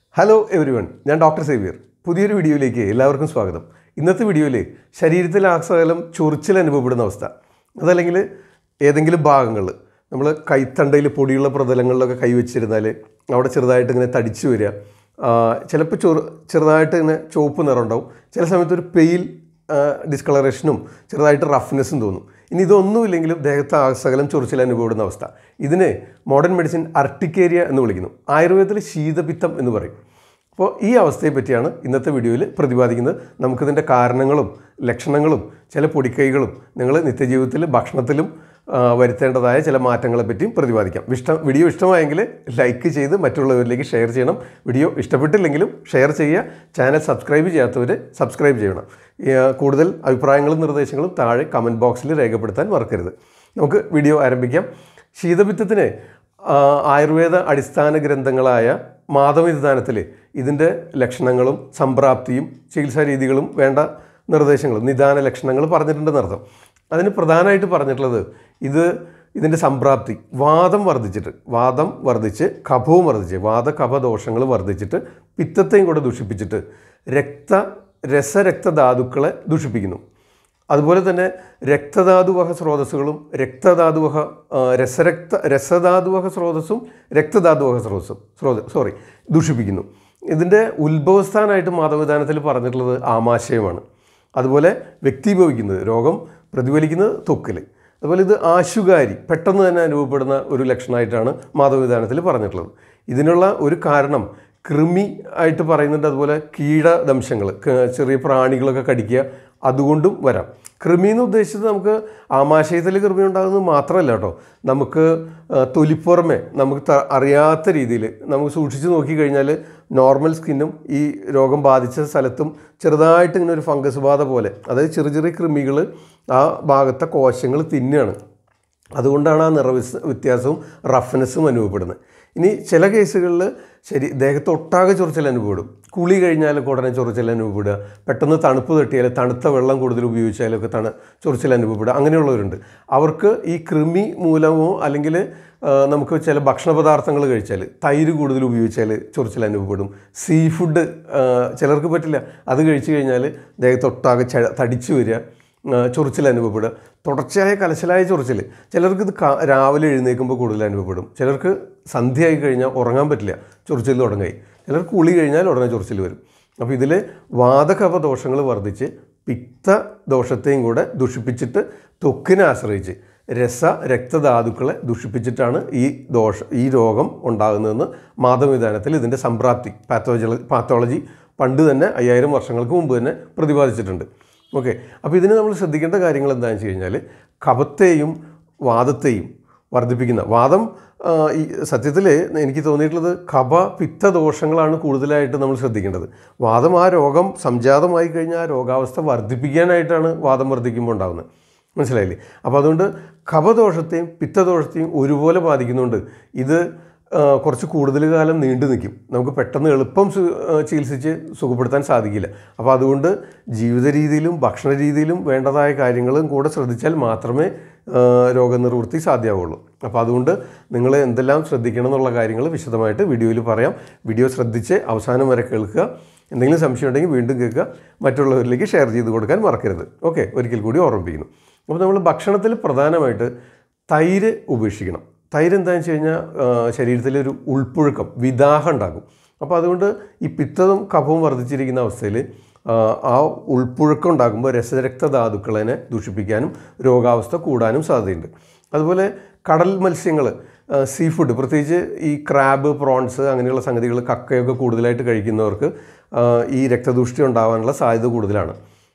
hello everyone ഞാൻ doctor Xavier പുതിയൊരു വീഡിയോയിലേക്ക് എല്ലാവർക്കും സ്വാഗതം ഇന്നത്തെ വീഡിയോയിൽ ശരീരത്തിൽ ആസകലം ചൊറിച്ചിൽ അനുഭവപ്പെടുന്ന അവസ്ഥ അതല്ലെങ്കിൽ ഏതെങ്കിലും ഭാഗങ്ങൾ നമ്മൾ കൈത്തണ്ടയിൽ പൊടിയുള്ള പ്രതലങ്ങളിലൊക്കെ കൈവച്ചിരുന്നാൽ അവിടെ ചെറുതായിട്ട് ഇങ്ങനെ തടിച്ചു വരിക ചിലപ്പോൾ ചെറു ചെറുതായിട്ട് ഇങ്ങനെ ചുവപ്പ് നിറം ഉണ്ടാവും ചില സമയത്ത് ഒരു പെയിൽ ഡിസ്കളറേഷനും ചെറുതായിട്ട് റഫ്നെസ്സും തോന്നും ഇനി ഇതൊന്നുമില്ലെങ്കിലും ദേഹത്ത് ആസകലം ചൊറിച്ചിൽ അനുഭവപ്പെടുന്ന അവസ്ഥ ഇതിനെ മോഡേൺ മെഡിസിൻ അർട്ടിക്കേരിയ എന്ന് വിളിക്കുന്നു ആയുർവേദത്തിൽ ശീതപിത്തം എന്ന് പറയും അപ്പോൾ ഈ അവസ്ഥയെ പറ്റിയാണ് ഇന്നത്തെ വീഡിയോയിൽ പ്രതിപാദിക്കുന്നത് നമുക്കിതിൻ്റെ കാരണങ്ങളും ലക്ഷണങ്ങളും ചില പൊടിക്കൈകളും നിങ്ങൾ നിത്യജീവിതത്തിൽ ഭക്ഷണത്തിലും ആ, വരുത്തേണ്ടതായ ചില മാറ്റങ്ങളെ പറ്റിയും പ്രതിപാദിക്കാം ഇഷ്ടം വീഡിയോ ഇഷ്ടമായെങ്കിൽ ലൈക്ക് ചെയ്ത് മറ്റുള്ളവരിലേക്ക് ഷെയർ ചെയ്യണം വീഡിയോ ഇഷ്ടപ്പെട്ടില്ലെങ്കിലും ഷെയർ ചെയ്യുക ചാനൽ സബ്സ്ക്രൈബ് ചെയ്യാത്തവർ സബ്സ്ക്രൈബ് ചെയ്യണം ഈ, ആ, കൂടുതൽ അഭിപ്രായങ്ങളും നിർദ്ദേശങ്ങളും താഴെ കമൻറ്റ് ബോക്സിൽ രേഖപ്പെടുത്താൻ മറക്കരുത് നമുക്ക് വീഡിയോ ആരംഭിക്കാം ശീതപിത്തത്തിന് ആ, ആയുർവേദ അടിസ്ഥാന ഗ്രന്ഥങ്ങളായ മാധവനിധാനത്തിൽ ഇതിൻ്റെ ലക്ഷണങ്ങളും സംപ്രാപ്തിയും ചികിത്സാ രീതികളും വേണ്ട നിർദ്ദേശങ്ങളും നിദാന ലക്ഷണങ്ങൾ പറഞ്ഞിട്ടുണ്ടെന്ന് അർത്ഥം അതിന് പ്രധാനമായിട്ട് പറഞ്ഞിട്ടുള്ളത് ഇത് ഇതിൻ്റെ സംപ്രാപ്തി വാദം വർദ്ധിച്ചിട്ട് വാദം വർദ്ധിച്ച് കഫവും വർദ്ധിച്ച് വാദ കഫദോഷങ്ങൾ വർദ്ധിച്ചിട്ട് പിത്തത്തെയും കൂടെ ദൂഷിപ്പിച്ചിട്ട് രക്ത രസരക്തധാതുക്കളെ ദൂഷിപ്പിക്കുന്നു അതുപോലെ തന്നെ രക്തധാതുവഹ സ്രോതസ്സുകളും രക്തധാതുവഹ ആ, രസരക്ത രസധാതുവഹ സ്രോതസ്സും രക്തധാതുവഹ സ്രോതസ്സും സ്രോത സോറി ദൂഷിപ്പിക്കുന്നു ഇതിൻ്റെ ഉത്ഭവസ്ഥാനമായിട്ട് മാധവവിധാനത്തിൽ പറഞ്ഞിട്ടുള്ളത് ആമാശയമാണ് അതുപോലെ വ്യക്തീഭവിക്കുന്നത് രോഗം പ്രതിഫലിക്കുന്നത് ത്വക്കിൽ അതുപോലെ ഇത് ആശുകാരി പെട്ടെന്ന് തന്നെ അനുഭവപ്പെടുന്ന ഒരു ലക്ഷണമായിട്ടാണ് മാധവവിധാനത്തിൽ പറഞ്ഞിട്ടുള്ളത് ഇതിനുള്ള ഒരു കാരണം കൃമി ആയിട്ട് പറയുന്നുണ്ട് അതുപോലെ കീടദംശങ്ങൾ ക- ചെറിയ പ്രാണികളൊക്കെ കടിക്കുക അതുകൊണ്ടും വരാം കൃമി എന്ന് ഉദ്ദേശിച്ചത് നമുക്ക് ആമാശയത്തിൽ കൃമി ഉണ്ടാകുന്നത് മാത്രമല്ല കേട്ടോ നമുക്ക് ആ, തൊലിപ്പുറമെ നമുക്ക് ത- അറിയാത്ത രീതിയിൽ നമുക്ക് സൂക്ഷിച്ച് നോക്കിക്കഴിഞ്ഞാൽ നോർമൽ സ്കിന്നും ഈ രോഗം ബാധിച്ച സ്ഥലത്തും ചെറുതായിട്ട് ഇങ്ങനെ ഒരു ഫംഗസ് ബാധ പോലെ അതായത് ചെറിയ ചെറിയ കൃമികൾ ആ ഭാഗത്തെ കോശങ്ങൾ തിന്നുകയാണ് അതുകൊണ്ടാണ് ആ നിറവ്യസ് വ്യത്യാസവും റഫ്നെസ്സും അനുഭവപ്പെടുന്നത് ഇനി ചില കേസുകളിൽ ശരി ദേഹത്ത് ഒട്ടാകെ ചൊറിച്ചൽ അനുഭവപ്പെടും കുളി കഴിഞ്ഞാൽ ഉടനെ ചൊറിച്ചൽ അനുഭവപ്പെടുക പെട്ടെന്ന് തണുപ്പ് തട്ടിയാൽ തണുത്ത വെള്ളം കൂടുതൽ ഉപയോഗിച്ചാലൊക്കെ തണു ചൊറിച്ചൽ അനുഭവപ്പെടുക അങ്ങനെയുള്ളവരുണ്ട് അവർക്ക് ഈ കൃമി മൂലമോ അല്ലെങ്കിൽ ആ, നമുക്ക് ചില ഭക്ഷണ പദാർത്ഥങ്ങൾ കഴിച്ചാൽ തൈര് കൂടുതൽ ഉപയോഗിച്ചാൽ ചൊറിച്ചൽ അനുഭവപ്പെടും സീ ഫുഡ് ചിലർക്ക് പറ്റില്ല അത് കഴിച്ചു കഴിഞ്ഞാൽ ദേഹത്തൊട്ടാകെ ച തടിച്ചു വരിക ആ, ചൊറിച്ചിൽ അനുഭവപ്പെടുക തുടർച്ചയായ കലശലായ ചൊറിച്ചിൽ ചിലർക്ക് ഇത് കാ- രാവിലെ എഴുന്നേൽക്കുമ്പോൾ കൂടുതൽ അനുഭവപ്പെടും ചിലർക്ക് സന്ധ്യയായി കഴിഞ്ഞാൽ ഉറങ്ങാൻ പറ്റില്ല ചൊറിച്ചിൽ തുടങ്ങി ചിലർക്ക് കുളി കഴിഞ്ഞാൽ ഉടനെ ചൊറിച്ചിൽ വരും അപ്പോൾ ഇതിൽ വാതകപ ദോഷങ്ങൾ വർദ്ധിച്ച് പിത്ത ദോഷത്തെയും കൂടെ ദുഷിപ്പിച്ചിട്ട് ത്വക്കിനെ ആശ്രയിച്ച് രസ രക്തധാതുക്കളെ ദുഷിപ്പിച്ചിട്ടാണ് ഈ ദോഷ ഈ രോഗം ഉണ്ടാകുന്നതെന്ന് മാധവവിധാനത്തിൽ ഇതിൻ്റെ സംപ്രാപ്തി പാത്തോളജി പാത്തോളജി പണ്ട് തന്നെ അയ്യായിരം വർഷങ്ങൾക്ക് മുമ്പ് തന്നെ പ്രതിപാദിച്ചിട്ടുണ്ട് ഓക്കെ അപ്പോൾ ഇതിന് നമ്മൾ ശ്രദ്ധിക്കേണ്ട കാര്യങ്ങൾ എന്താണെന്ന് വെച്ച് കഴിഞ്ഞാൽ കഫത്തെയും വാദത്തെയും വർദ്ധിപ്പിക്കുന്ന വാദം ആ, ഈ സത്യത്തിൽ എനിക്ക് തോന്നിയിട്ടുള്ളത് കഫ പിത്ത ദോഷങ്ങളാണ് കൂടുതലായിട്ട് നമ്മൾ ശ്രദ്ധിക്കേണ്ടത് വാദം ആ രോഗം സംജാതമായി കഴിഞ്ഞാൽ ആ രോഗാവസ്ഥ വർദ്ധിപ്പിക്കാനായിട്ടാണ് വാദം വർദ്ധിക്കുമ്പോൾ ഉണ്ടാകുന്നത് മനസ്സിലായില്ലേ അപ്പോൾ അതുകൊണ്ട് കഫദോഷത്തെയും പിത്തദോഷത്തെയും ഒരുപോലെ ബാധിക്കുന്നുണ്ട് ഇത് ആ, കുറച്ച് കൂടുതൽ കാലം നീണ്ടു നിൽക്കും നമുക്ക് പെട്ടെന്ന് എളുപ്പം സു ആ, ചികിത്സിച്ച് സുഖപ്പെടുത്താൻ സാധിക്കില്ല അപ്പോൾ അതുകൊണ്ട് ജീവിത രീതിയിലും ഭക്ഷണ രീതിയിലും വേണ്ടതായ കാര്യങ്ങളും കൂടെ ശ്രദ്ധിച്ചാൽ മാത്രമേ ആ, രോഗനിർവൃത്തി സാധ്യമാവുള്ളൂ അപ്പോൾ അതുകൊണ്ട് നിങ്ങൾ എന്തെല്ലാം ശ്രദ്ധിക്കണം എന്നുള്ള കാര്യങ്ങൾ വിശദമായിട്ട് വീഡിയോയിൽ പറയാം വീഡിയോ ശ്രദ്ധിച്ച് അവസാനം വരെ കേൾക്കുക എന്തെങ്കിലും സംശയം ഉണ്ടെങ്കിൽ വീണ്ടും കേൾക്കുക മറ്റുള്ളവരിലേക്ക് ഷെയർ ചെയ്ത് കൊടുക്കാൻ മറക്കരുത് ഓക്കെ ഒരിക്കൽ കൂടി ഓർമ്മിപ്പിക്കുന്നു അപ്പോൾ നമ്മൾ ഭക്ഷണത്തിൽ പ്രധാനമായിട്ട് തൈര് ഉപേക്ഷിക്കണം തൈര് എന്താണെന്ന് വെച്ച് കഴിഞ്ഞാൽ ആ, ശരീരത്തിലൊരു ഉൾപ്പുഴുക്കം വിദാഹം ഉണ്ടാക്കും അപ്പോൾ അതുകൊണ്ട് ഈ പിത്തവും കഫവും വർദ്ധിച്ചിരിക്കുന്ന അവസ്ഥയിൽ ആ, ആ ഉൾപ്പുഴുക്കം ഉണ്ടാകുമ്പോൾ രസരക്തധാതുക്കളെ ദൂഷിപ്പിക്കാനും രോഗാവസ്ഥ കൂടാനും സാധ്യതയുണ്ട് അതുപോലെ കടൽ മത്സ്യങ്ങൾ സീ ഫുഡ് പ്രത്യേകിച്ച് ഈ ക്രാബ് പ്രോൺസ് അങ്ങനെയുള്ള സംഗതികൾ കക്കയൊക്കെ കൂടുതലായിട്ട് കഴിക്കുന്നവർക്ക് ആ, ഈ രക്തദൂഷ്ടി ഉണ്ടാകാനുള്ള സാധ്യത കൂടുതലാണ്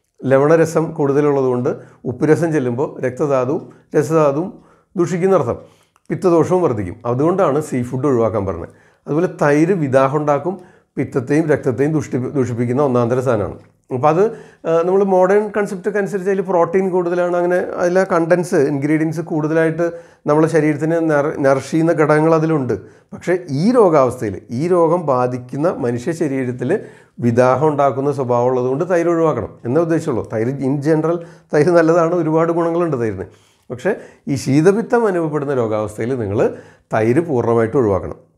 ലവണരസം കൂടുതലുള്ളതുകൊണ്ട് ഉപ്പുരസം ചെല്ലുമ്പോൾ രക്തധാതുവും രസധാതുവും ദൂഷിക്കുന്നർത്ഥം പിത്തദോഷവും വർദ്ധിക്കും അതുകൊണ്ടാണ് സീ ഫുഡ് ഒഴിവാക്കാൻ പറഞ്ഞത് അതുപോലെ തൈര് വിദാഹം ഉണ്ടാക്കും പിത്തത്തെയും രക്തത്തെയും ദുഷ്ടി ദൂഷിപ്പിക്കുന്ന ഒന്നാന്തര സാധനമാണ് അപ്പോൾ അത് നമ്മൾ മോഡേൺ കൺസെപ്റ്റൊക്കെ അനുസരിച്ച് അതിൽ പ്രോട്ടീൻ കൂടുതലാണ് അങ്ങനെ അതിലെ കണ്ടൻസ് ഇൻഗ്രീഡിയൻസ് കൂടുതലായിട്ട് നമ്മുടെ ശരീരത്തിന് നറ ചെയ്യുന്ന ഘടകങ്ങൾ അതിലുണ്ട് പക്ഷേ ഈ രോഗാവസ്ഥയിൽ ഈ രോഗം ബാധിക്കുന്ന മനുഷ്യ ശരീരത്തിൽ വിദാഹം ഉണ്ടാക്കുന്ന സ്വഭാവം ഉള്ളതുകൊണ്ട് തൈര് ഒഴിവാക്കണം എന്നേ ഉദ്ദേശമുള്ളൂ തൈര് ഇൻ ജനറൽ തൈര് നല്ലതാണ് ഒരുപാട് ഗുണങ്ങളുണ്ട് തൈരിന് പക്ഷേ ഈ ശീതപിത്തം അനുഭവപ്പെടുന്ന രോഗാവസ്ഥയിൽ നിങ്ങൾ തൈര് പൂർണ്ണമായിട്ട് ഒഴിവാക്കണം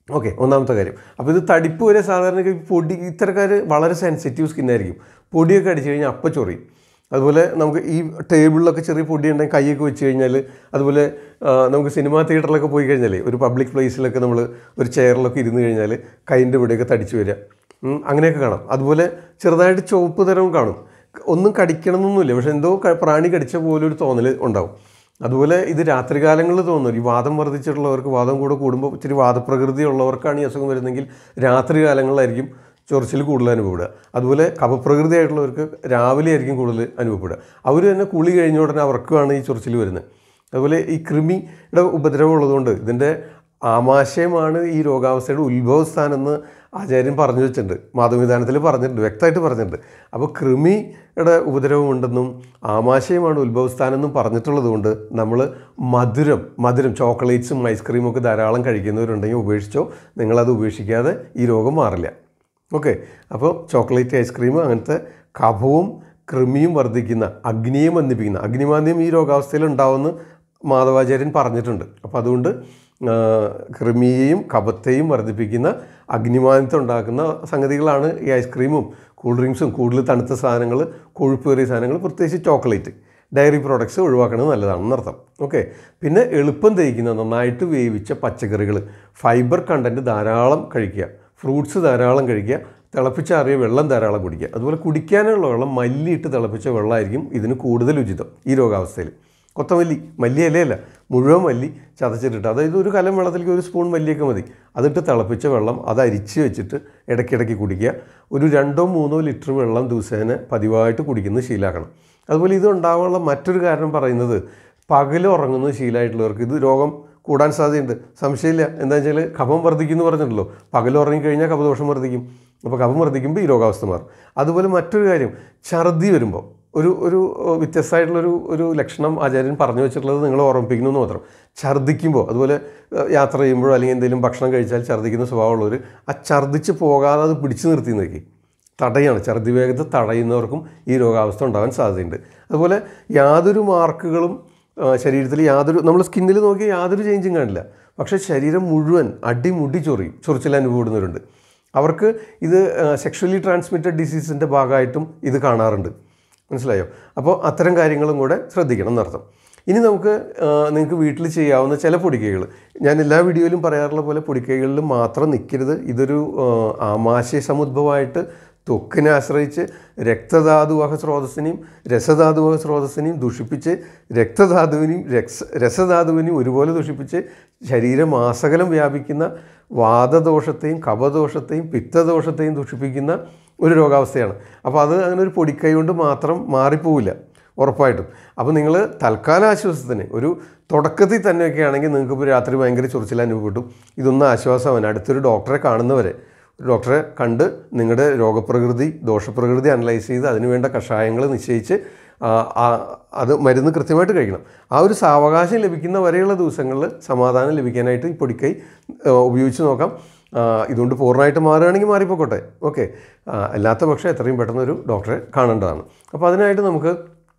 ഓക്കെ ഒന്നാമത്തെ കാര്യം അപ്പോൾ ഇത് തടിപ്പ് വരെ സാധാരണ ഈ പൊടി ഇത്തരക്കാർ വളരെ സെൻസിറ്റീവ് സ്കിന്നായിരിക്കും പൊടിയൊക്കെ അടിച്ചു കഴിഞ്ഞാൽ അപ്പം ചൊറിയും അതുപോലെ നമുക്ക് ഈ ടേബിളിലൊക്കെ ചെറിയ പൊടി ഉണ്ടെങ്കിൽ കൈയൊക്കെ വെച്ച് കഴിഞ്ഞാൽ അതുപോലെ ആ, നമുക്ക് സിനിമാ തിയേറ്ററിലൊക്കെ പോയി കഴിഞ്ഞാൽ ഒരു പബ്ലിക് പ്ലേസിലൊക്കെ നമ്മൾ ഒരു ചെയറിലൊക്കെ ഇരുന്ന് കഴിഞ്ഞാൽ കൈൻ്റെ ഇവിടെയൊക്കെ തടിച്ചു വരിക ഉം, അങ്ങനെയൊക്കെ കാണാം അതുപോലെ ചെറുതായിട്ട് ചുവപ്പ് തരവും കാണും ഒന്നും കടിക്കണമെന്നൊന്നുമില്ല പക്ഷെ എന്തോ ക- പ്രാണി കടിച്ച പോലെ ഒരു തോന്നൽ ഉണ്ടാവും അതുപോലെ ഇത് രാത്രികാലങ്ങളിൽ തോന്നുന്നു ഈ വാദം വർദ്ധിച്ചിട്ടുള്ളവർക്ക് വാദം കൂടെ കൂടുമ്പോൾ ഇച്ചിരി വാദപ്രകൃതി ഉള്ളവർക്കാണ് ഈ അസുഖം വരുന്നതെങ്കിൽ രാത്രികാലങ്ങളിലായിരിക്കും ചൊറിച്ചിൽ കൂടുതൽ അനുഭവപ്പെടുക അതുപോലെ കഫപ്രകൃതി ആയിട്ടുള്ളവർക്ക് രാവിലെ ആയിരിക്കും കൂടുതൽ അനുഭവപ്പെടുക അവർ തന്നെ കുളി കഴിഞ്ഞ ഉടനെ അവർക്കുമാണ് ഈ ചൊറിച്ചിൽ വരുന്നത് അതുപോലെ ഈ കൃമിയുടെ ഉപദ്രവം ഉള്ളതുകൊണ്ട് ഇതിൻ്റെ ആമാശയമാണ് ഈ രോഗാവസ്ഥയുടെ ഉത്ഭവസ്ഥാനം എന്ന് ആചാര്യൻ പറഞ്ഞു വെച്ചിട്ടുണ്ട് മാതൃവിധാനത്തിൽ പറഞ്ഞിട്ടുണ്ട് വ്യക്തമായിട്ട് പറഞ്ഞിട്ടുണ്ട് അപ്പോൾ കൃമിയുടെ ഉപദ്രവമുണ്ടെന്നും ആമാശയമാണ് ഉത്ഭവസ്ഥാനം എന്നും പറഞ്ഞിട്ടുള്ളത് കൊണ്ട് നമ്മൾ മധുരം മധുരം ചോക്ലേറ്റ്സും ഐസ്ക്രീമും ഒക്കെ ധാരാളം കഴിക്കുന്നവരുണ്ടെങ്കിൽ ഉപേക്ഷിച്ചോ നിങ്ങളത് ഉപേക്ഷിക്കാതെ ഈ രോഗം മാറില്ല ഓക്കെ അപ്പോൾ ചോക്ലേറ്റ് ഐസ്ക്രീം അങ്ങനത്തെ കഫവും കൃമിയും വർദ്ധിക്കുന്ന അഗ്നിയെ ബന്ധിപ്പിക്കുന്ന അഗ്നിമാന്ദ്യം ഈ രോഗാവസ്ഥയിൽ ഉണ്ടാവുമെന്ന് മാധവാചാര്യൻ പറഞ്ഞിട്ടുണ്ട് അപ്പോൾ അതുകൊണ്ട് ആ, കൃമിയെയും കഫത്തെയും വർദ്ധിപ്പിക്കുന്ന അഗ്നിമാന്ദ്യത്തെ ഉണ്ടാക്കുന്ന സംഗതികളാണ് ഈ ഐസ്ക്രീമും കൂൾ ഡ്രിങ്ക്സും കൂടുതൽ തണുത്ത സാധനങ്ങൾ കൊഴുപ്പേറിയ സാധനങ്ങൾ പ്രത്യേകിച്ച് ചോക്ലേറ്റ് ഡയറി പ്രോഡക്ട്സ് ഒഴിവാക്കുന്നത് നല്ലതാണെന്ന് അർത്ഥം ഓക്കെ പിന്നെ എളുപ്പം ദഹിക്കുന്ന നന്നായിട്ട് വേവിച്ച പച്ചക്കറികൾ ഫൈബർ കണ്ടൻറ്റ് ധാരാളം കഴിക്കുക ഫ്രൂട്ട്സ് ധാരാളം കഴിക്കുക തിളപ്പിച്ചാറിയ വെള്ളം ധാരാളം കുടിക്കുക അതുപോലെ കുടിക്കാനുള്ള വെള്ളം മല്ലിയിട്ട് തിളപ്പിച്ച വെള്ളമായിരിക്കും ഇതിന് കൂടുതൽ ഉചിതം ഈ രോഗാവസ്ഥയിൽ കൊത്തമല്ലി മല്ലി ഇലയല്ല മുഴുവൻ മല്ലി ചതച്ചിട്ടിട്ട് അതായത് ഒരു കലം വെള്ളത്തിലേക്ക് ഒരു സ്പൂൺ മല്ലിയൊക്കെ മതി അതിട്ട് തിളപ്പിച്ച വെള്ളം അത് അരിച്ച് വെച്ചിട്ട് ഇടയ്ക്കിടയ്ക്ക് കുടിക്കുക ഒരു രണ്ടോ മൂന്നോ ലിറ്റർ വെള്ളം ദിവസേന പതിവായിട്ട് കുടിക്കുന്നത് ശീലാക്കണം അതുപോലെ ഇത് ഉണ്ടാകാനുള്ള മറ്റൊരു കാരണം പറയുന്നത് പകൽ ഉറങ്ങുന്നത് ശീലമായിട്ടുള്ളവർക്ക് ഇത് രോഗം കൂടാൻ സാധ്യതയുണ്ട് സംശയമില്ല എന്താ വെച്ചാൽ കഫം വർദ്ധിക്കുമെന്ന് പറഞ്ഞിട്ടുള്ളൂ പകൽ ഉറങ്ങിക്കഴിഞ്ഞാൽ കഫദോഷം വർദ്ധിക്കും അപ്പോൾ കഫം വർദ്ധിക്കുമ്പോൾ ഈ രോഗാവസ്ഥ മാറും അതുപോലെ മറ്റൊരു കാര്യം ഛർദി വരുമ്പോൾ ഒരു ഒരു ഏഹ്, വ്യത്യസ്തമായിട്ടുള്ളൊരു ഒരു ലക്ഷണം ആചാര്യൻ പറഞ്ഞു വെച്ചിട്ടുള്ളത് നിങ്ങൾ ഓർമ്മിപ്പിക്കുന്നു എന്ന് മാത്രം ഛർദ്ദിക്കുമ്പോൾ അതുപോലെ ഏഹ്, യാത്ര ചെയ്യുമ്പോഴോ അല്ലെങ്കിൽ എന്തെങ്കിലും ഭക്ഷണം കഴിച്ചാൽ ഛർദ്ദിക്കുന്ന സ്വഭാവമുള്ളവർ ആ ഛർദ്ദിച്ച് പോകാതെ അത് പിടിച്ചു നിർത്തി നോക്കി തടയാണ് ഛർദി വേഗത തടയുന്നവർക്കും ഈ രോഗാവസ്ഥ ഉണ്ടാകാൻ സാധ്യതയുണ്ട് അതുപോലെ യാതൊരു മാർക്കുകളും ആ, ശരീരത്തിൽ യാതൊരു നമ്മൾ സ്കിന്നിൽ നോക്കിയാൽ യാതൊരു ചേഞ്ചും കാണില്ല പക്ഷേ ശരീരം മുഴുവൻ അടിമുടി ചൊറിയും ചൊറിച്ചിൽ അനുഭവപ്പെടുന്നവരുണ്ട് അവർക്ക് ഇത് സെക്ഷലി ട്രാൻസ്മിറ്റഡ് ഡിസീസിൻ്റെ ഭാഗമായിട്ടും ഇത് കാണാറുണ്ട് മനസ്സിലായോ അപ്പോൾ അത്തരം കാര്യങ്ങളും കൂടെ ശ്രദ്ധിക്കണം എന്നർത്ഥം ഇനി നമുക്ക് ആ, നിങ്ങൾക്ക് വീട്ടിൽ ചെയ്യാവുന്ന ചില പൊടിക്കൈകൾ ഞാൻ എല്ലാ വീഡിയോയിലും പറയാറുള്ള പോലെ പൊടിക്കൈകളിൽ മാത്രം നിൽക്കരുത് ഇതൊരു ആ, ആമാശയ സമുദ്ഭവമായിട്ട് ത്വക്കിനെ ആശ്രയിച്ച് രക്തധാതുവക സ്രോതസ്സിനെയും രസധാതുവക സ്രോതസ്സിനെയും ദുഷിപ്പിച്ച് രക്തധാതുവിനെയും രക്സ രസധാതുവിനെയും ഒരുപോലെ ദുഷിപ്പിച്ച് ശരീരമാസകലം വ്യാപിക്കുന്ന വാദദോഷത്തെയും കഫദോഷത്തെയും പിത്തദോഷത്തെയും ദുഷിപ്പിക്കുന്ന ഒരു രോഗാവസ്ഥയാണ് അപ്പോൾ അത് അങ്ങനെ ഒരു പൊടിക്കൈ കൊണ്ട് മാത്രം മാറിപ്പോവില്ല ഉറപ്പായിട്ടും അപ്പോൾ നിങ്ങൾ തൽക്കാല ആശ്വാസത്തിന് ഒരു തുടക്കത്തിൽ തന്നെയൊക്കെ ആണെങ്കിൽ നിങ്ങൾക്ക് ഇപ്പോൾ രാത്രി ഭയങ്കര ചൊറിച്ചിൽ അനുഭവപ്പെട്ടു ഇതൊന്നും ആശ്വാസമാണ് അടുത്തൊരു ഡോക്ടറെ കാണുന്നവരെ ഒരു ഡോക്ടറെ കണ്ട് നിങ്ങളുടെ രോഗപ്രകൃതി ദോഷപ്രകൃതി അനലൈസ് ചെയ്ത് അതിനുവേണ്ട കഷായങ്ങൾ നിശ്ചയിച്ച് ആ, ആ, അത് മരുന്ന് കൃത്യമായിട്ട് കഴിക്കണം ആ ഒരു സാവകാശം ലഭിക്കുന്ന വരെയുള്ള ദിവസങ്ങളിൽ സമാധാനം ലഭിക്കാനായിട്ട് ഈ പൊടിക്കൈ ആ, ഉപയോഗിച്ച് നോക്കാം ആ, ഇതുകൊണ്ട് പൂർണ്ണമായിട്ട് മാറുകയാണെങ്കിൽ മാറിപ്പോക്കോട്ടെ ഓക്കെ അല്ലാത്ത പക്ഷേ എത്രയും പെട്ടെന്ന് ഒരു ഡോക്ടറെ കാണേണ്ടതാണ് അപ്പോൾ അതിനായിട്ട് നമുക്ക്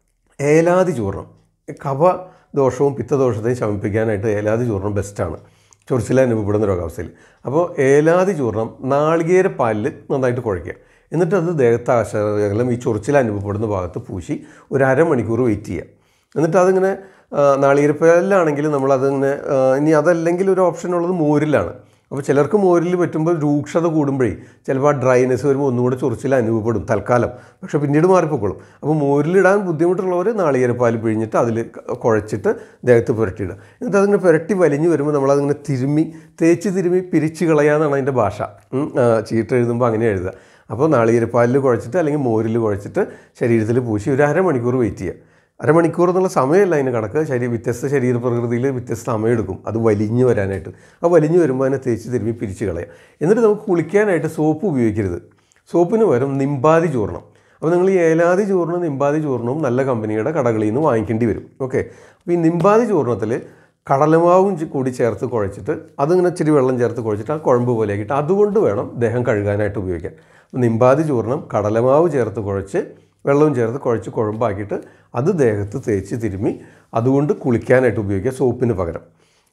ഏലാതി ചൂർണം കഫ ദോഷവും പിത്തദോഷത്തെയും ശമിപ്പിക്കാനായിട്ട് ഏലാതി ചൂർണം ബെസ്റ്റാണ് ചൊറിച്ചിൽ അനുഭവപ്പെടുന്ന രോഗാവസ്ഥയിൽ അപ്പോൾ ഏലാതി ചൂർണം നാളികേര പാലിൽ നന്നായിട്ട് കുഴയ്ക്കുക എന്നിട്ട് അത് ദേഹത്ത് ആശകലം ഈ ചൊറിച്ചിൽ അനുഭവപ്പെടുന്ന ഭാഗത്ത് പൂശി ഒരു അരമണിക്കൂർ വെയിറ്റ് ചെയ്യുക എന്നിട്ട് അതിങ്ങനെ ആ, നാളികേരപ്പാലിലാണെങ്കിൽ നമ്മളതിങ്ങനെ ആ, ഇനി അതല്ലെങ്കിൽ ഒരു ഓപ്ഷൻ ഉള്ളത് മോരിലാണ് അപ്പോൾ ചിലർക്ക് മോരിൽ പറ്റുമ്പോൾ രൂക്ഷത കൂടുമ്പോഴേ ചിലപ്പോൾ ആ ഡ്രൈനെസ് വരുമ്പോൾ ഒന്നുകൂടെ ചൊറിച്ചിൽ അനുഭവപ്പെടും തൽക്കാലം പക്ഷേ പിന്നീട് മാറിപ്പോക്കോളും അപ്പോൾ മോരിലിടാൻ ബുദ്ധിമുട്ടുള്ളവർ നാളികേരപ്പാൽ പിഴിഞ്ഞിട്ട് അതിൽ കുഴച്ചിട്ട് ദേഹത്ത് പുരട്ടിയിടുക എന്നിട്ട് അതിങ്ങനെ പുരട്ടി വലിഞ്ഞു വരുമ്പോൾ നമ്മളതിങ്ങനെ തിരുമ്മി തേച്ച് തിരുമ്മി പിരിച്ച് കളയാന്നാണ് അതിൻ്റെ ഭാഷ ഉം, ആ, ചീട്ട് എഴുതുമ്പോൾ അങ്ങനെ എഴുതുക അപ്പോൾ നാളികേരപ്പാലിൽ കുഴച്ചിട്ട് അല്ലെങ്കിൽ മോരിൽ കുഴച്ചിട്ട് ശരീരത്തിൽ പൂശി ഒരു അരമണിക്കൂർ വെയിറ്റ് ചെയ്യുക അരമണിക്കൂർ എന്നുള്ള സമയമല്ല അതിന് കണക്ക് ശരീര വ്യത്യസ്ത ശരീര പ്രകൃതിയിൽ വ്യത്യസ്ത സമയമെടുക്കും അത് വലിഞ്ഞു വരാനായിട്ട് ആ വലിഞ്ഞു വരുമ്പോൾ അതിനെ തേച്ച് തിരുമ്പി പിരിച്ച് കളയാം എന്നിട്ട് നമുക്ക് കുളിക്കാനായിട്ട് സോപ്പ് ഉപയോഗിക്കരുത് സോപ്പിന് പകരം നിമ്പാതി ചൂർണം അപ്പോൾ നിങ്ങൾ ഈ ഏലാതി ചൂർണം നിമ്പാതി ചൂർണവും നല്ല കമ്പനിയുടെ കടകളിൽ നിന്ന് വാങ്ങിക്കേണ്ടി വരും ഓക്കെ അപ്പോൾ ഈ നിമ്പാതി ചൂർണത്തിൽ കടലമാവും ചി- കൂടി ചേർത്ത് കുഴച്ചിട്ട് അതിങ്ങനെ ഇച്ചിരി വെള്ളം ചേർത്ത് കുഴച്ചിട്ട് ആ കുഴമ്പ് പോലെ ആക്കിയിട്ട് അതുകൊണ്ട് വേണം ദേഹം കഴുകാനായിട്ട് ഉപയോഗിക്കാൻ അപ്പോൾ നിമ്പാതി ചൂർണം കടലമാവ് ചേർത്ത് കുഴച്ച് വെള്ളവും ചേർത്ത് കുഴച്ച് കുഴമ്പാക്കിയിട്ട് അത് ദേഹത്ത് തേച്ച് തിരുമ്മി അതുകൊണ്ട് കുളിക്കാനായിട്ട് ഉപയോഗിക്കുക സോപ്പിന് പകരം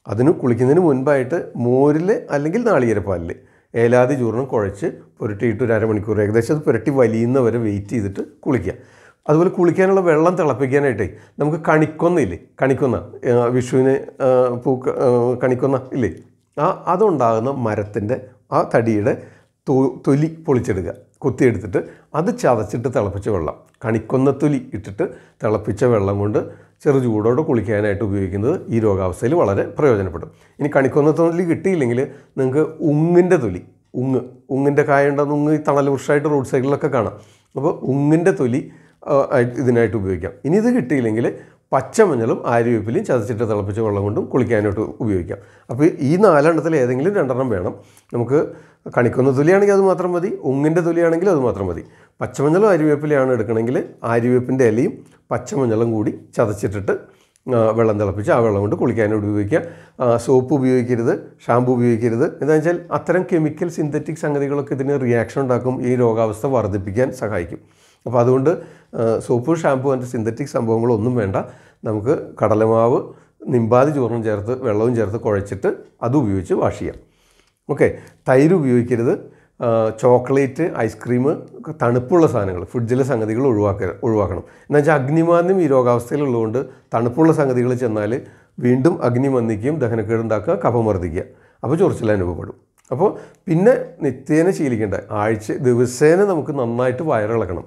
അതിന് കുളിക്കുന്നതിന് മുൻപായിട്ട് മോരിൽ അല്ലെങ്കിൽ നാളികേരപ്പാലിൽ ഏലാതി ചൂർണം കുഴച്ച് പുരട്ടിയിട്ട് ഒരു അരമണിക്കൂർ ഏകദേശം അത് പുരട്ടി വലിയുന്നവരെ വെയിറ്റ് ചെയ്തിട്ട് കുളിക്കുക അതുപോലെ കുളിക്കാനുള്ള വെള്ളം തിളപ്പിക്കാനായിട്ടേ നമുക്ക് കണിക്കൊന്നയില്ലേ കണിക്കൊന്ന ആ, വിഷുവിന് ആ, പൂക്ക ആ, കണിക്കൊന്ന ഇല്ലേ ആ അതുണ്ടാകുന്ന മരത്തിൻ്റെ ആ തടിയുടെ തൊ- തൊലി പൊളിച്ചെടുക്കുക കുത്തിയെടുത്തിട്ട് അത് ചതച്ചിട്ട് തിളപ്പിച്ച വെള്ളം കണിക്കൊന്ന തൊലി ഇട്ടിട്ട് തിളപ്പിച്ച വെള്ളം കൊണ്ട് ചെറു ചൂടോടെ കുളിക്കാനായിട്ട് ഉപയോഗിക്കുന്നത് ഈ രോഗാവസ്ഥയിൽ വളരെ പ്രയോജനപ്പെടും ഇനി കണിക്കൊന്ന തൊലി കിട്ടിയില്ലെങ്കിൽ നിങ്ങൾക്ക് ഉങ്ങിൻ്റെ തൊലി ഉങ്ങ് ഉങ്ങിൻ്റെ കായ ഉണ്ടാകുന്ന ഉങ്ങ് ഈ തണൽ വൃക്ഷമായിട്ട് റോഡ് സൈഡിലൊക്കെ കാണാം അപ്പോൾ ഉങ്ങിൻ്റെ തൊലി ആ, ആയിട്ട് ഇതിനായിട്ട് ഉപയോഗിക്കാം ഇനി ഇത് കിട്ടിയില്ലെങ്കിൽ പച്ചമഞ്ഞളും ആര്യവേപ്പിലയും ചതച്ചിട്ട് തിളപ്പിച്ച വെള്ളം കൊണ്ടും കുളിക്കാനായിട്ട് ഉപയോഗിക്കാം അപ്പോൾ ഈ നാലെണ്ണത്തിൽ ഏതെങ്കിലും രണ്ടെണ്ണം വേണം നമുക്ക് കണിക്കുന്ന തൊലിയാണെങ്കിൽ അത് മാത്രം മതി ഉങ്ങിൻ്റെ തൊലിയാണെങ്കിൽ അത് മാത്രം മതി പച്ചമഞ്ഞളും ആര്യവേപ്പിലയാണ് എടുക്കണമെങ്കിൽ ആര്യവേപ്പിൻ്റെ ഇലയും പച്ചമഞ്ഞളും കൂടി ചതച്ചിട്ടിട്ട് ആ, വെള്ളം തിളപ്പിച്ച് ആ വെള്ളം കൊണ്ട് കുളിക്കാനായിട്ട് ഉപയോഗിക്കുക ആ, സോപ്പ് ഉപയോഗിക്കരുത് ഷാമ്പു ഉപയോഗിക്കരുത് എന്താണെന്ന് വെച്ചാൽ അത്തരം കെമിക്കൽ സിന്തറ്റിക് സംഗതികളൊക്കെ ഇതിന് റിയാക്ഷൻ ഉണ്ടാക്കും ഈ രോഗാവസ്ഥ വർദ്ധിപ്പിക്കാൻ സഹായിക്കും അപ്പോൾ അതുകൊണ്ട് ആ, സോപ്പ് ഷാമ്പു അതിൻ്റെ സിന്തറ്റിക് സംഭവങ്ങളൊന്നും വേണ്ട നമുക്ക് കടലമാവ് നിമ്പാതി ചോറിനും ചേർത്ത് വെള്ളവും ചേർത്ത് കുഴച്ചിട്ട് അത് ഉപയോഗിച്ച് വാഷ് ചെയ്യാം ഓക്കെ തൈര് ഉപയോഗിക്കരുത് ആ, ചോക്ലേറ്റ് ഐസ്ക്രീം ഒക്കെ തണുപ്പുള്ള സാധനങ്ങൾ ഫ്രിഡ്ജിലെ സംഗതികൾ ഒഴിവാക്ക ഒഴിവാക്കണം എന്ന് വെച്ചാൽ അഗ്നിമാന്യം ഈ രോഗാവസ്ഥയിലുള്ളതുകൊണ്ട് തണുപ്പുള്ള സംഗതികൾ ചെന്നാൽ വീണ്ടും അഗ്നി വന്നിക്കുകയും ദഹനക്കേടുണ്ടാക്കുക കഫം വർദ്ധിക്കുക അപ്പോൾ ചൊറിച്ചിൽ അനുഭവപ്പെടും അപ്പോൾ പിന്നെ നിത്യേന ശീലിക്കേണ്ട ആഴ്ച ദിവസേന നമുക്ക് നന്നായിട്ട് വയറിളക്കണം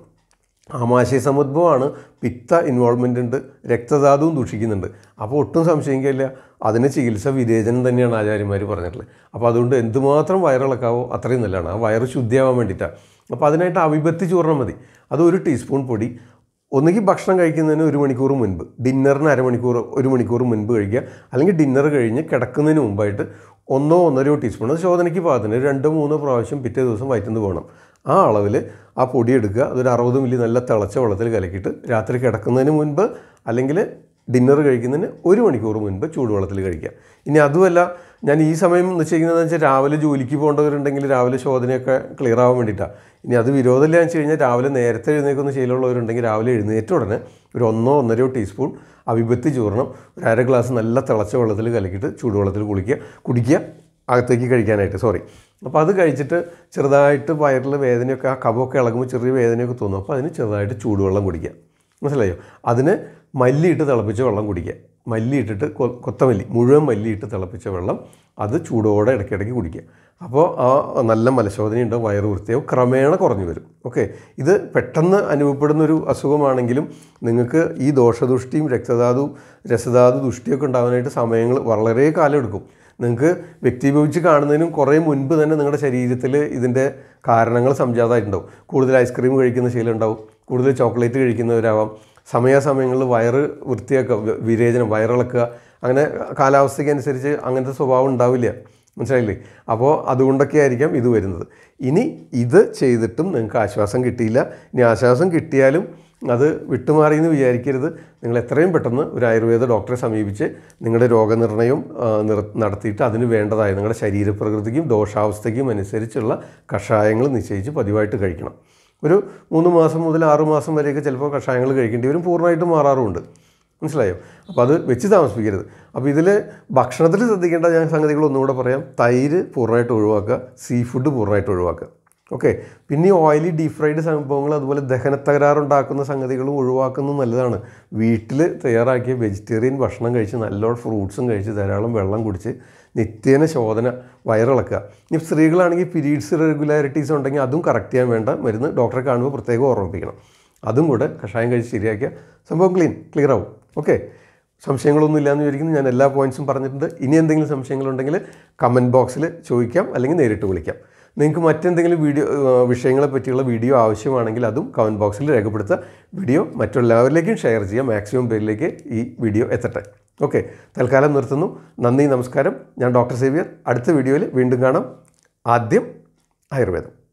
ആമാശയ സമുദ്ഭവമാണ് പിത്ത ഇൻവോൾവ്മെൻ്റ് ഉണ്ട് രക്തധാതുവും ദൂഷിക്കുന്നുണ്ട് അപ്പോൾ ഒട്ടും സംശയിക്കില്ല അതിന് ചികിത്സ വിരേചനം തന്നെയാണ് ആചാര്യന്മാർ പറഞ്ഞിട്ടുള്ളത് അപ്പോൾ അതുകൊണ്ട് എന്തുമാത്രം വയറിളക്കാവോ അത്രയും നല്ലതാണ് ആ വയറ് ശുദ്ധിയാവാൻ വേണ്ടിയിട്ടാണ് അപ്പോൾ അതിനായിട്ട് അവിപത്തി ചൂർണം മതി അത് ഒരു ടീസ്പൂൺ പൊടി ഒന്നുകിൽ ഭക്ഷണം കഴിക്കുന്നതിന് ഒരു മണിക്കൂർ മുൻപ് ഡിന്നറിന് അരമണിക്കൂർ ഒരു മണിക്കൂർ മുൻപ് കഴിക്കുക അല്ലെങ്കിൽ ഡിന്നർ കഴിഞ്ഞ് കിടക്കുന്നതിന് മുമ്പായിട്ട് ഒന്നോ ഒന്നരയോ ടീസ്പൂൺ അത് ശോധനയ്ക്ക് പാകത്തിന് രണ്ടോ മൂന്നോ പ്രാവശ്യം പിറ്റേ ദിവസം വയറ്റുന്നത് പോകണം ആ അളവിൽ ആ പൊടി എടുക്കുക അതൊരു അറുപത് മില്ലി നല്ല തിളച്ച വെള്ളത്തിൽ കലക്കിയിട്ട് രാത്രി കിടക്കുന്നതിന് മുൻപ് അല്ലെങ്കിൽ ഡിന്നർ കഴിക്കുന്നതിന് ഒരു മണിക്കൂർ മുൻപ് ചൂടുവെള്ളത്തിൽ കഴിക്കുക ഇനി അതുമല്ല ഞാൻ ഈ സമയം നിശ്ചയിക്കുന്നതെന്ന് വെച്ചാൽ രാവിലെ ജോലിക്ക് പോകേണ്ടവരുണ്ടെങ്കിൽ രാവിലെ ശോധനയൊക്കെ ക്ലിയർ ആവാൻ വേണ്ടിയിട്ടാണ് ഇനി അത് വിരോധമില്ല എന്ന് വെച്ച് കഴിഞ്ഞാൽ രാവിലെ നേരത്തെ എഴുന്നേക്കുന്ന ശീലമുള്ളവരുണ്ടെങ്കിൽ രാവിലെ എഴുന്നേറ്റ ഉടനെ ഒരു ഒന്നോ ഒന്നരയോ ടീസ്പൂൺ അവിപത്തി ചൂർണം ഒരു അര ഗ്ലാസ് നല്ല തിളച്ച വെള്ളത്തിൽ കലക്കിയിട്ട് ചൂടുവെള്ളത്തിൽ കുളിക്കുക കുടിക്കുക അകത്തേക്ക് കഴിക്കാനായിട്ട് സോറി അപ്പോൾ അത് കഴിച്ചിട്ട് ചെറുതായിട്ട് വയറിൽ വേദനയൊക്കെ ആ കഫമൊക്കെ ഇളകുമ്പോൾ ചെറിയ വേദനയൊക്കെ തോന്നും അപ്പോൾ അതിന് ചെറുതായിട്ട് ചൂടുവെള്ളം കുടിക്കുക മനസ്സിലായോ അതിന് മല്ലിയിട്ട് തിളപ്പിച്ച വെള്ളം കുടിക്കുക മല്ലി ഇട്ടിട്ട് കൊ- കൊത്തമല്ലി മുഴുവൻ മല്ലി ഇട്ട് തിളപ്പിച്ച വെള്ളം അത് ചൂടോടെ ഇടയ്ക്കിടയ്ക്ക് കുടിക്കുക അപ്പോൾ ആ നല്ല മലശോധന ഉണ്ടാവും വയറ് വൃത്തിയാവും ക്രമേണ കുറഞ്ഞു വരും ഓക്കെ ഇത് പെട്ടെന്ന് അനുഭവപ്പെടുന്ന ഒരു അസുഖമാണെങ്കിലും നിങ്ങൾക്ക് ഈ ദോഷദുഷ്ടിയും രക്തധാതു രസധാതു ദുഷ്ടിയൊക്കെ ഉണ്ടാകാനായിട്ട് സമയങ്ങൾ വളരെ കാലം എടുക്കും നിങ്ങൾക്ക് വ്യക്തിഭവിച്ച് കാണുന്നതിനും കുറേ മുൻപ് തന്നെ നിങ്ങളുടെ ശരീരത്തിൽ ഇതിൻ്റെ കാരണങ്ങൾ സംജാതമായിട്ടുണ്ടാവും കൂടുതൽ ഐസ്ക്രീം കഴിക്കുന്ന ശീലം ഉണ്ടാവും കൂടുതൽ ചോക്ലേറ്റ് കഴിക്കുന്നവരാവാം സമയാസമയങ്ങളിൽ വയറ് വൃത്തിയാക്കുക വി- വിരേചനം വയറിളക്കുക അങ്ങനെ കാലാവസ്ഥയ്ക്ക് അനുസരിച്ച് അങ്ങനത്തെ സ്വഭാവം ഉണ്ടാവില്ല മനസ്സിലായില്ലേ അപ്പോൾ അതുകൊണ്ടൊക്കെ ആയിരിക്കാം ഇത് വരുന്നത് ഇനി ഇത് ചെയ്തിട്ടും നിങ്ങൾക്ക് ആശ്വാസം കിട്ടിയില്ല ഇനി ആശ്വാസം കിട്ടിയാലും അത് വിട്ടുമാറി എന്ന് വിചാരിക്കരുത് നിങ്ങൾ എത്രയും പെട്ടെന്ന് ഒരു ആയുർവേദ ഡോക്ടറെ സമീപിച്ച് നിങ്ങളുടെ രോഗനിർണയം ആ, നിർ- നടത്തിയിട്ട് അതിന് വേണ്ടതായ നിങ്ങളുടെ ശരീരപ്രകൃതിക്കും ദോഷാവസ്ഥയ്ക്കും അനുസരിച്ചുള്ള കഷായങ്ങൾ നിശ്ചയിച്ച് പതിവായിട്ട് കഴിക്കണം ഒരു മൂന്ന് മാസം മുതൽ ആറ് മാസം വരെയൊക്കെ ചിലപ്പോൾ കഷായങ്ങൾ കഴിക്കേണ്ടി വരും പൂർണ്ണമായിട്ടും മാറാറുമുണ്ട് മനസ്സിലായോ അപ്പോൾ അത് വെച്ച് താമസിപ്പിക്കരുത് അപ്പോൾ ഇതിൽ ഭക്ഷണത്തിൽ ശ്രദ്ധിക്കേണ്ട ഞാൻ സംഗതികൾ ഒന്നുകൂടെ പറയാം തൈര് പൂർണ്ണമായിട്ട് ഒഴിവാക്കുക സീ ഫുഡ് പൂർണ്ണമായിട്ട് ഒഴിവാക്കുക ഓക്കെ പിന്നെ ഈ ഓയിലി ഡീപ് ഫ്രൈഡ് സംഭവങ്ങൾ അതുപോലെ ദഹനത്തകരാറുണ്ടാക്കുന്ന സംഗതികളും ഒഴിവാക്കുന്നത് നല്ലതാണ് വീട്ടിൽ തയ്യാറാക്കിയ വെജിറ്റേറിയൻ ഭക്ഷണം കഴിച്ച് നല്ലോണം ഫ്രൂട്ട്സും കഴിച്ച് ധാരാളം വെള്ളം കുടിച്ച് നിത്യേന ശോധന വയറിളക്കുക ഇനി സ്ത്രീകളാണെങ്കിൽ പീരീഡ്സ് ഇറഗുലാരിറ്റീസ് ഉണ്ടെങ്കിൽ അതും കറക്റ്റ് ചെയ്യാൻ വേണ്ട മരുന്ന് ഡോക്ടറെ കാണുമ്പോൾ പ്രത്യേകം ഓർമ്മിപ്പിക്കണം അതും കൂടെ കഷായം കഴിച്ച് ശരിയാക്കിയ സംഭവം ക്ലീൻ ക്ലിയർ ആവും ഓക്കെ സംശയങ്ങളൊന്നും ഇല്ലയെന്ന് വിചാരിക്കുന്നു ഞാൻ എല്ലാ പോയിൻറ്സും പറഞ്ഞിട്ടുണ്ട് ഇനി എന്തെങ്കിലും സംശയങ്ങളുണ്ടെങ്കിൽ കമൻറ്റ് ബോക്സിൽ ചോദിക്കാം അല്ലെങ്കിൽ നേരിട്ട് വിളിക്കാം നിങ്ങൾക്ക് മറ്റെന്തെങ്കിലും വീഡിയോ ഏഹ്, വിഷയങ്ങളെ പറ്റിയുള്ള വീഡിയോ ആവശ്യമാണെങ്കിൽ അതും കമൻറ്റ് ബോക്സിൽ രേഖപ്പെടുത്തുക വീഡിയോ മറ്റുള്ളവരിലേക്കും ഷെയർ ചെയ്യാം മാക്സിമം പേരിലേക്ക് ഈ വീഡിയോ എത്തട്ടെ ഓക്കെ തൽക്കാലം നിർത്തുന്നു നന്ദി നമസ്കാരം ഞാൻ ഡോക്ടർ സേവിയർ അടുത്ത വീഡിയോയിൽ വീണ്ടും കാണാം ആദ്യം ആയുർവേദം